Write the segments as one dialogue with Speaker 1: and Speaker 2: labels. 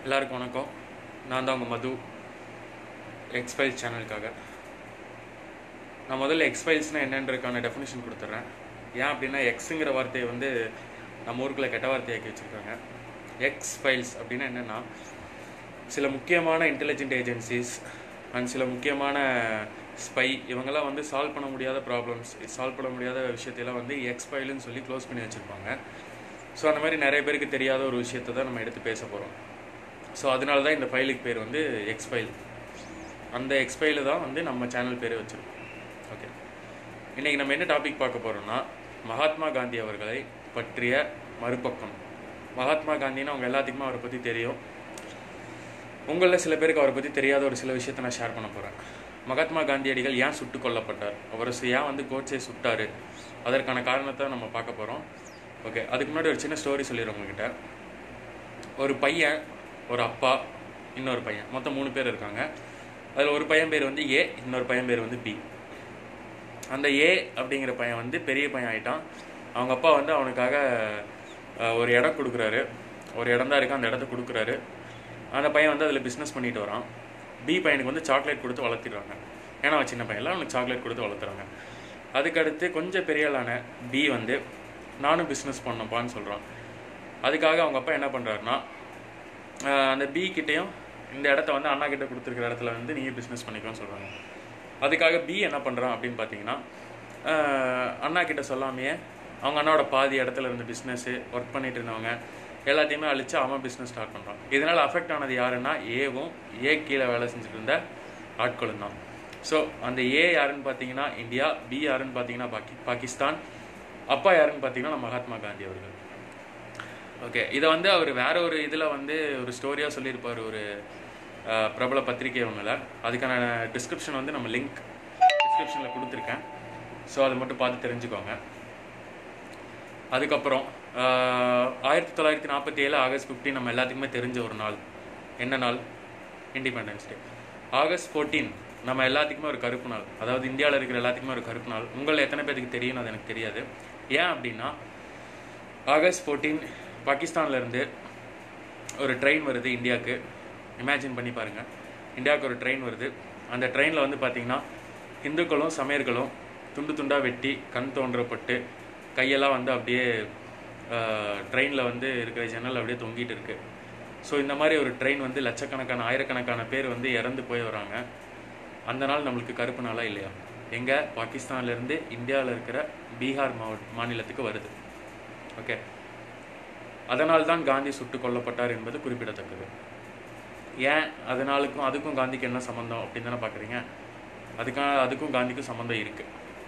Speaker 1: எல்லாருக்கும் வணக்கம் நான் தான் உங்கள் மது எக்ஸ்பைல்ஸ் சேனலுக்காக நான் முதல்ல எக்ஸ்பைல்ஸ்னால் என்னன்றதுக்கான டெஃபினேஷன் கொடுத்துட்றேன் ஏன் அப்படின்னா எக்ஸுங்கிற வார்த்தையை வந்து நம்ம ஊருக்குள்ள கெட்ட வார்த்தையாக்கி வச்சுருக்காங்க எக்ஸ் ஃபைல்ஸ் அப்படின்னா என்னென்னா சில முக்கியமான இன்டெலிஜென்ட் ஏஜென்சிஸ் அண்ட் சில முக்கியமான ஸ்பை இவங்கெல்லாம் வந்து சால்வ் பண்ண முடியாத ப்ராப்ளம்ஸ் சால்வ் பண்ண முடியாத விஷயத்தையெல்லாம் வந்து எக்ஸ் ஃபைலுன்னு சொல்லி க்ளோஸ் பண்ணி வச்சுருப்பாங்க ஸோ அந்த மாதிரி நிறைய பேருக்கு தெரியாத ஒரு விஷயத்தை தான் நம்ம எடுத்து பேச போகிறோம் ஸோ அதனால தான் இந்த ஃபைலுக்கு பேர் வந்து எக்ஸ் ஃபைல் அந்த எக்ஸ் ஃபைலு தான் வந்து நம்ம சேனல் பேர் வச்சுருக்கோம் ஓகே இன்றைக்கி நம்ம என்ன டாபிக் பார்க்க போகிறோம்னா மகாத்மா காந்தி அவர்களை பற்றிய மறுபக்கம் மகாத்மா காந்தின்னு அவங்க எல்லாத்துக்குமே அவரை பற்றி தெரியும் உங்களில் சில பேருக்கு அவரை பற்றி தெரியாத ஒரு சில விஷயத்தை நான் ஷேர் பண்ண போகிறேன் மகாத்மா காந்தியடிகள் ஏன் சுட்டு கொல்லப்பட்டார் அவர் ஏன் வந்து கோட்சே சுட்டார் அதற்கான காரணத்தை நம்ம பார்க்க போகிறோம் ஓகே அதுக்கு முன்னாடி ஒரு சின்ன ஸ்டோரி சொல்லிடுறேன் உங்ககிட்ட ஒரு பையன் ஒரு அப்பா இன்னொரு பையன் மொத்தம் மூணு பேர் இருக்காங்க அதில் ஒரு பையன் பேர் வந்து ஏ இன்னொரு பையன் பேர் வந்து பி அந்த ஏ அப்படிங்கிற பையன் வந்து பெரிய பையன் ஆயிட்டான் அவங்க அப்பா வந்து அவனுக்காக அஹ், ஒரு இடம் கொடுக்குறாரு ஒரு இடம் தான் இருக்கு அந்த இடத்த கொடுக்குறாரு அந்த பையன் வந்து அதில் பிஸ்னஸ் பண்ணிட்டு வரான் பி பையனுக்கு வந்து சாக்லேட் கொடுத்து வளர்த்திடுறாங்க ஏன்னா அவன் சின்ன பையன்ல அவனுக்கு சாக்லேட் கொடுத்து வளர்த்துறாங்க அதுக்கடுத்து கொஞ்சம் பெரிய ஆளான பி வந்து நானும் பிஸ்னஸ் பண்ணப்பான்னு சொல்கிறான் அதுக்காக அவங்க அப்பா என்ன பண்ணுறாருன்னா அந்த பி கிட்டேயும் இந்த இடத்த வந்து அண்ணா கிட்ட கொடுத்துருக்கிற இடத்துல வந்து நீங்கள் பிஸ்னஸ் பண்ணிக்கோன்னு சொல்கிறாங்க அதுக்காக பி என்ன பண்ணுறான் அப்படின்னு பார்த்தீங்கன்னா ஆஹ் அண்ணா கிட்ட சொல்லாமையே அவங்க அண்ணாவோட பாதி இடத்துல இருந்த பிஸ்னஸ்ஸு ஒர்க் பண்ணிட்டு இருந்தவங்க எல்லாத்தையுமே அழிச்சு அவன் பிஸ்னஸ் ஸ்டார்ட் பண்ணுறான் இதனால் அஃபெக்ட் ஆனது யாருன்னா ஏவும் ஏ கீழே வேலை செஞ்சுட்டு இருந்த ஆட்களும் தான் ஸோ அந்த ஏ யாருன்னு பார்த்தீங்கன்னா இந்தியா பி யாருன்னு பார்த்தீங்கன்னா பாக்கி பாகிஸ்தான் அப்பா யாருன்னு பார்த்தீங்கன்னா நம்ம மகாத்மா காந்தி அவர்கள் ஓகே இதை வந்து அவர் வேற ஒரு இதில் வந்து ஒரு ஸ்டோரியாக சொல்லியிருப்பார் ஒரு அஹ், பிரபல பத்திரிகை ஒன்றில் அதுக்கான டிஸ்கிரிப்ஷன் வந்து நம்ம லிங்க் டிஸ்கிரிப்ஷனில் கொடுத்துருக்கேன் ஸோ அதை மட்டும் பார்த்து தெரிஞ்சுக்கோங்க அதுக்கப்புறம் ஆஹ், ஆயிரத்தி தொள்ளாயிரத்தி நாற்பத்தி ஏழு ஆகஸ்ட் 15 நம்ம எல்லாத்துக்குமே தெரிஞ்ச ஒரு நாள் என்ன நாள் இண்டிபெண்டன்ஸ் டே ஆகஸ்ட் 14 நம்ம எல்லாத்துக்குமே ஒரு கருப்பு நாள் அதாவது இந்தியாவில் இருக்கிற எல்லாத்துக்குமே ஒரு கருப்பு நாள் உங்களை எத்தனை பேருக்கு தெரியும்னு அது எனக்கு தெரியாது ஏன் அப்படின்னா ஆகஸ்ட் 14 பாகிஸ்தான்ல இருந்து ஒரு ட்ரெயின் வருது இந்தியாவுக்கு இமேஜின் பண்ணி பாருங்க இந்தியாவுக்கு ஒரு ட்ரெயின் வருது அந்த ட்ரெயினில் வந்து பார்த்தீங்கன்னா இந்துக்களும் சமையர்களும் துண்டு துண்டாக வெட்டி கண் தோன்றப்பட்டு கையெல்லாம் வந்து அப்படியே ட்ரெயினில் வந்து இருக்கிற ஜன்னல் அப்படியே தொங்கிட்டு இருக்கு ஸோ இந்த மாதிரி ஒரு ட்ரெயின் வந்து லட்சக்கணக்கான ஆயிரக்கணக்கான பேர் வந்து இறந்து போய் வராங்க அந்த நாள் நம்மளுக்கு கருப்பு நாளா இல்லையா எங்கே பாகிஸ்தான்லேருந்து இந்தியாவில் இருக்கிற பீகார் மாவட்ட மாநிலத்துக்கு வருது ஓகே அதனால் தான் காந்தி சுட்டுக் கொல்லப்பட்டார் என்பது குறிப்பிடத்தக்கது ஏன் அதனாலுக்கும் அதுக்கும் காந்திக்கு என்ன சம்மந்தம் அப்படின்னு தானே பார்க்குறீங்க அதுக்கான அதுக்கும் காந்திக்கும் சம்மந்தம் இருக்கு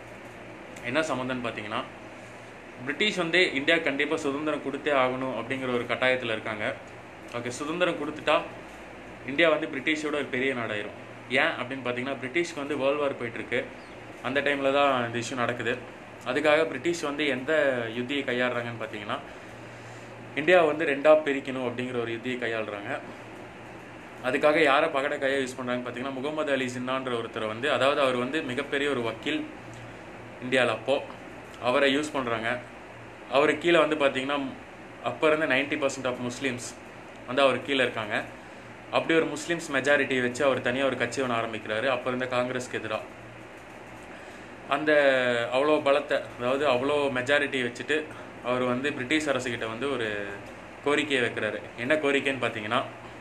Speaker 1: என்ன சம்மந்தம்னு பார்த்தீங்கன்னா பிரிட்டிஷ் வந்து இந்தியா கண்டிப்பாக சுதந்திரம் கொடுத்தே ஆகணும் அப்படிங்கிற ஒரு கட்டாயத்தில் இருக்காங்க ஓகே சுதந்திரம் கொடுத்துட்டா இந்தியா வந்து பிரிட்டிஷோட ஒரு பெரிய நாடாயிரும் ஏன் அப்படின்னு பார்த்தீங்கன்னா பிரிட்டிஷ்க்கு வந்து வேர்ல்டு வார் போயிட்டுருக்கு அந்த டைமில் தான் இந்த இஷ்யூ நடக்குது அதுக்காக பிரிட்டிஷ் வந்து எந்த யுத்தியை கையாளுறாங்கன்னு பார்த்தீங்கன்னா இந்தியா வந்து ரெண்டாக பிரிக்கணும் அப்படிங்கிற ஒரு யுத்தியை கையாளுறாங்க அதுக்காக யாரை பகட கையை யூஸ் பண்ணுறாங்கன்னு பார்த்தீங்கன்னா முகமது அலி ஜின்னான்ற ஒருத்தர் வந்து அதாவது அவர் வந்து மிகப்பெரிய ஒரு வக்கீல் இந்தியாவில் அப்போது அவரை யூஸ் பண்ணுறாங்க அவர் கீழே வந்து பார்த்தீங்கன்னா அப்போ இருந்த நைன்டி பர்சன்ட் ஆஃப் முஸ்லீம்ஸ் வந்து அவர் கீழே இருக்காங்க அப்படி ஒரு முஸ்லீம்ஸ் மெஜாரிட்டியை வச்சு அவர் தனியாக ஒரு கட்சி ஒன்று ஆரம்பிக்கிறாரு அப்போ இருந்த காங்கிரஸ்க்கு எதிராக அந்த அவ்வளோ பலத்தை அதாவது அவ்வளோ மெஜாரிட்டியை வச்சுட்டு அவர் வந்து பிரிட்டிஷ் அரசுகிட்ட வந்து ஒரு கோரிக்கையை வைக்கிறாரு என்ன கோரிக்கைன்னு பார்த்தீங்கன்னா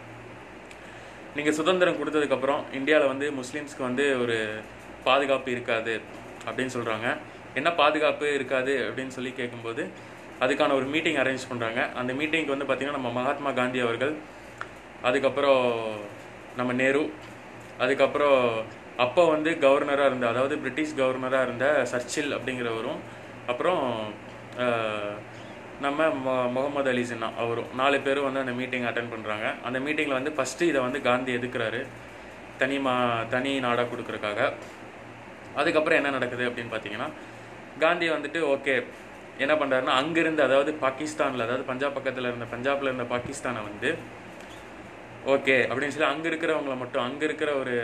Speaker 1: நீங்கள் சுதந்திரம் கொடுத்ததுக்கப்புறம் இந்தியாவில் வந்து முஸ்லீம்ஸ்க்கு வந்து ஒரு பாதுகாப்பு இருக்காது அப்படின்னு சொல்கிறாங்க என்ன பாதுகாப்பு இருக்காது அப்படின்னு சொல்லி கேட்கும்போது அதுக்கான ஒரு மீட்டிங் அரேஞ்ச் பண்ணுறாங்க அந்த மீட்டிங்க்கு வந்து பார்த்திங்கன்னா நம்ம மகாத்மா காந்தி அவர்கள் அதுக்கப்புறம் நம்ம நேரு அதுக்கப்புறம் அப்போ வந்து கவர்னராக இருந்த அதாவது பிரிட்டிஷ் கவர்னராக இருந்த சர்ச்சில் அப்படிங்கிறவரும் அப்புறம் ஆஹ், நம்ம மொ- முகமது அலி ஜின்னா அவரும் நாலு பேரும் வந்து அந்த மீட்டிங் அட்டன் பண்ணுறாங்க அந்த மீட்டிங்கில் வந்து ஃபஸ்ட்டு இதை வந்து காந்தி எதுக்குறாரு தனி மா தனி நாடாக கொடுக்குறக்காக அதுக்கப்புறம் என்ன நடக்குது அப்படின்னு பார்த்தீங்கன்னா காந்தி வந்துட்டு ஓகே என்ன பண்ணுறாருன்னா அங்கிருந்து அதாவது பாகிஸ்தானில் அதாவது பஞ்சாப் பக்கத்தில் இருந்த பஞ்சாப்ல இருந்த பாகிஸ்தானை வந்து ஓகே அப்படின்னு சொல்லி அங்கே இருக்கிறவங்கள மட்டும் அங்கே இருக்கிற ஒரு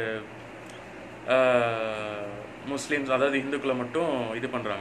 Speaker 1: ஆஹ், முஸ்லிம்ஸ் அதாவது இந்துக்களை மட்டும் இது பண்ணுறாங்க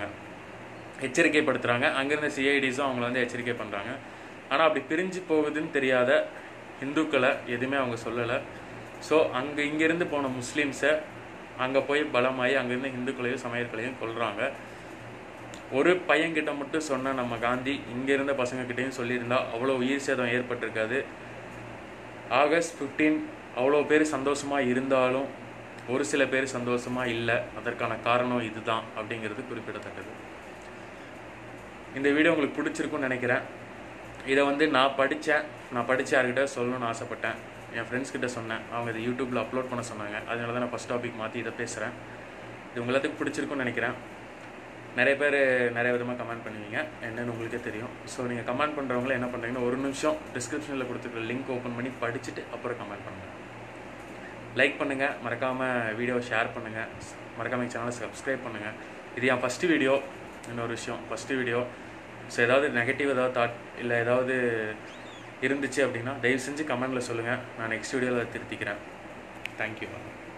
Speaker 1: எச்சரிக்கைப்படுத்துகிறாங்க அங்கேருந்த சிஐடிஸும் அவங்கள வந்து எச்சரிக்கை பண்ணுறாங்க ஆனால் அப்படி பிரிஞ்சு போகுதுன்னு தெரியாத ஹிந்துக்களை எதுவுமே அவங்க சொல்லலை ஸோ அங்கே இங்கேருந்து போன முஸ்லீம்ஸை அங்கே போய் பலமாயி அங்கேருந்து ஹிந்துக்களையும் சமையர்களையும் கொல்றாங்க ஒரு பையன்கிட்ட மட்டும் சொன்ன நம்ம காந்தி இங்கே இருந்த பசங்கக்கிட்டையும் சொல்லியிருந்தா அவ்வளோ உயிர் சேதம் ஏற்பட்டிருக்காது ஆகஸ்ட் 15 அவ்வளோ பேர் சந்தோஷமாக இருந்தாலும் ஒரு சில பேர் சந்தோஷமாக இல்லை அதற்கான காரணம் இதுதான் அப்படிங்கிறது குறிப்பிடத்தக்கது இந்த வீடியோ உங்களுக்கு பிடிச்சிருக்கும்னு நினைக்கிறேன் இதை வந்து நான் படித்தேன் நான் படித்து யார்கிட்ட சொல்லணும்னு ஆசைப்பட்டேன் என் ஃப்ரெண்ட்ஸ் கிட்ட சொன்னேன் அவங்க இதை யூடியூப்பில் அப்லோட் பண்ண சொன்னாங்க அதனால தான் நான் ஃபஸ்ட் டாபிக் மாற்றி இதை பேசுகிறேன் இது உங்க எல்லாத்துக்கும் பிடிச்சிருக்கும்னு நினைக்கிறேன் நிறைய பேர் நிறைய விதமாக கமெண்ட் பண்ணுவீங்க என்னன்னு உங்களுக்கே தெரியும் ஸோ நீங்கள் கமெண்ட் பண்ணுறவங்கள என்ன பண்ணுறீங்கன்னா ஒரு நிமிஷம் டிஸ்கிரிப்ஷனில் கொடுத்துருக்க லிங்க் ஓப்பன் பண்ணி படிச்சுட்டு அப்புறம் கமெண்ட் பண்ணுங்கள் லைக் பண்ணுங்கள் மறக்காமல் வீடியோவை ஷேர் பண்ணுங்கள் மறக்காம எங்கள் சேனலை சப்ஸ்கிரைப் பண்ணுங்கள் இது என் ஃபஸ்ட்டு வீடியோ இன்னொரு விஷயம் ஃபஸ்ட்டு வீடியோ ஸோ ஏதாவது நெகட்டிவ் ஏதாவது தாட் இல்லை ஏதாவது இருந்துச்சு அப்படின்னா தயவு செஞ்சு கமெண்டில் சொல்லுங்கள் நான் நெக்ஸ்ட் வீடியோவில் திருத்திக்கிறேன் தேங்க்யூ